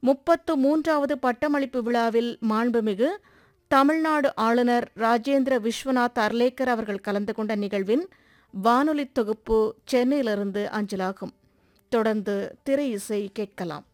முப்பத்து மூன்றாவது பட்டமளிப்பு விழாவில் மாண்புமிகு தமிழ்நாடு ஆளுநர் ராஜேந்திர விஸ்வநாத் அர்லேக்கர் அவர்கள் கலந்து கொண்ட நிகழ்வின் வானொலி தொகுப்பு சென்னையிலிருந்து அஞ்சலாகும் தொடர்ந்து திரை இசை கேட்கலாம்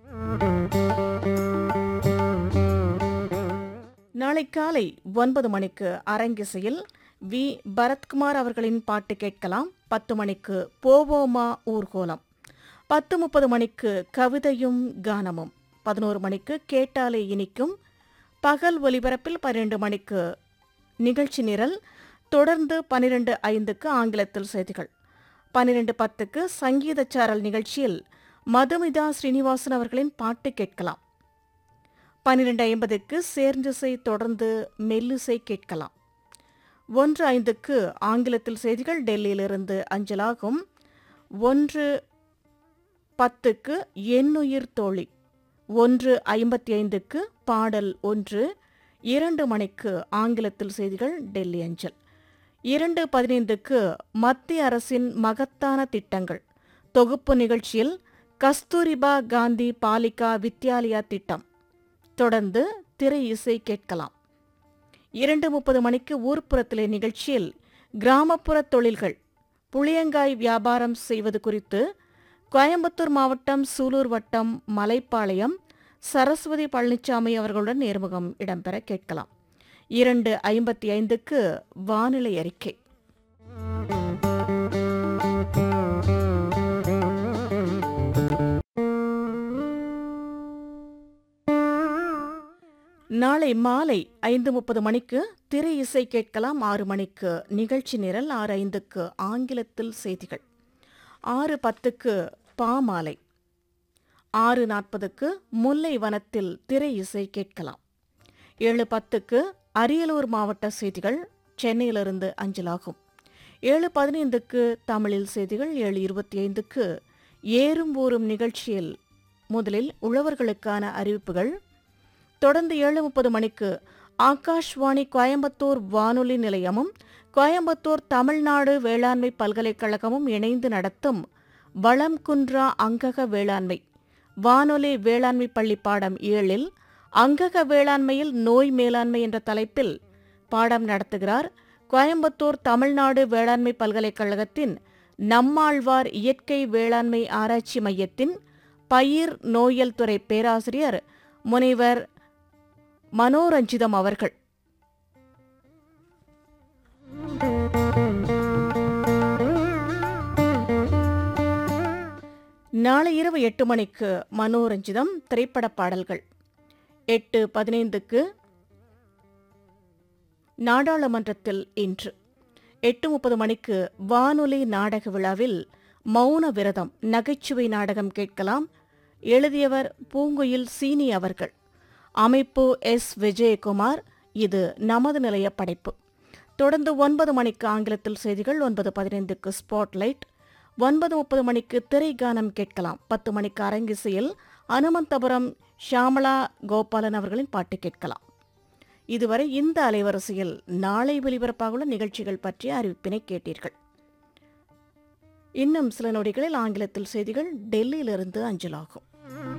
நாளை காலை ஒன்பது மணிக்கு அரங்கிசையில் வி பரத்குமார் அவர்களின் பாட்டு கேட்கலாம் பத்து மணிக்கு போவோமா ஊர்கோலம் பத்து முப்பது மணிக்கு கவிதையும் கானமும் பதினோரு மணிக்கு கேட்டாலே இனிக்கும் பகல் ஒலிபரப்பில் பன்னிரண்டு மணிக்கு நிகழ்ச்சி நிரல் தொடர்ந்து பன்னிரண்டு ஐந்துக்கு ஆங்கிலத்தில் செய்திகள் பன்னிரண்டு பத்துக்கு சங்கீத சாரல் நிகழ்ச்சியில் மதுமிதா ஸ்ரீனிவாசன் அவர்களின் பாட்டு கேட்கலாம் பன்னிரண்டு ஐம்பதுக்கு சேர்ந்திசை தொடர்ந்து மெல்லிசை கேட்கலாம் ஒன்று ஐந்துக்கு ஆங்கிலத்தில் செய்திகள் டெல்லியிலிருந்து அஞ்சலாகும் ஒன்று பத்துக்கு எண்ணுயிர் தோழி ஒன்று ஐம்பத்தி ஐந்துக்கு பாடல் ஒன்று இரண்டு மணிக்கு ஆங்கிலத்தில் செய்திகள் டெல்லி அஞ்சல் இரண்டு பதினைந்துக்கு மத்திய அரசின் மகத்தான திட்டங்கள் தொகுப்பு நிகழ்ச்சியில் கஸ்தூரிபா காந்தி பாலிகா வித்யாலயா திட்டம் தொடர்ந்து திரை இசை கேட்கலாம் இரண்டு முப்பது மணிக்கு ஊர்ப்புறத்திலே நிகழ்ச்சியில் கிராமப்புற தொழில்கள் புளியங்காய் வியாபாரம் செய்வது குறித்து கோயம்புத்தூர் மாவட்டம் சூலூர் வட்டம் மலைப்பாளையம் சரஸ்வதி பழனிசாமி அவர்களுடன் நேர்முகம் இடம்பெற கேட்கலாம் இரண்டு ஐம்பத்தி ஐந்துக்கு வானிலை அறிக்கை நாளை மாலை ஐந்து முப்பது மணிக்கு திரை இசை கேட்கலாம் ஆறு மணிக்கு நிகழ்ச்சி நிரல் ஆறு ஐந்துக்கு ஆங்கிலத்தில் செய்திகள் ஆறு பத்துக்கு பாமாலை ஆறு நாற்பதுக்கு முல்லை வனத்தில் திரை இசை கேட்கலாம் ஏழு பத்துக்கு அரியலூர் மாவட்ட செய்திகள் சென்னையிலிருந்து அஞ்சலாகும் ஏழு பதினைந்துக்கு தமிழில் செய்திகள் ஏழு இருபத்தி ஐந்துக்கு ஏறும் ஊறும் நிகழ்ச்சியில் முதலில் உழவர்களுக்கான அறிவிப்புகள் தொடர்ந்து ஏழு முப்பது மணிக்கு ஆகாஷ்வாணி கோயம்புத்தூர் வானொலி நிலையமும் கோயம்புத்தூர் தமிழ்நாடு வேளாண்மை பல்கலைக்கழகமும் இணைந்து நடத்தும் வளம் குன்றா அங்கக வேளாண்மை வானொலி வேளாண்மை பள்ளி பாடம் ஏழில் அங்கக வேளாண்மையில் நோய் மேலாண்மை என்ற தலைப்பில் பாடம் நடத்துகிறார் கோயம்புத்தூர் தமிழ்நாடு வேளாண்மை பல்கலைக்கழகத்தின் நம்மாழ்வார் இயற்கை வேளாண்மை ஆராய்ச்சி மையத்தின் பயிர் நோயல் துறை பேராசிரியர் முனைவர் மனோரஞ்சிதம் அவர்கள் நாளை இரவு எட்டு மணிக்கு மனோரஞ்சிதம் திரைப்பட பாடல்கள் எட்டு பதினைந்துக்கு நாடாளுமன்றத்தில் இன்று எட்டு முப்பது மணிக்கு வானொலி நாடக விழாவில் மௌன விரதம் நகைச்சுவை நாடகம் கேட்கலாம் எழுதியவர் பூங்குயில் சீனி அவர்கள் அமைப்பு எஸ் விஜயகுமார் இது நமது நிலைய படைப்பு தொடர்ந்து ஒன்பது மணிக்கு ஆங்கிலத்தில் செய்திகள் ஒன்பது பதினைந்துக்கு ஸ்பாட்லைட் ஒன்பது முப்பது மணிக்கு திரை கானம் கேட்கலாம் பத்து மணிக்கு அரங்கிசையில் அனுமந்தபுரம் ஷாமலா கோபாலன் அவர்களின் பாட்டு கேட்கலாம் இதுவரை இந்த அலைவரிசையில் நாளை ஒலிபரப்பாகுள்ள நிகழ்ச்சிகள் பற்றிய அறிவிப்பினை கேட்டீர்கள் இன்னும் சில நொடிகளில் ஆங்கிலத்தில் செய்திகள் டெல்லியிலிருந்து அஞ்சலாகும்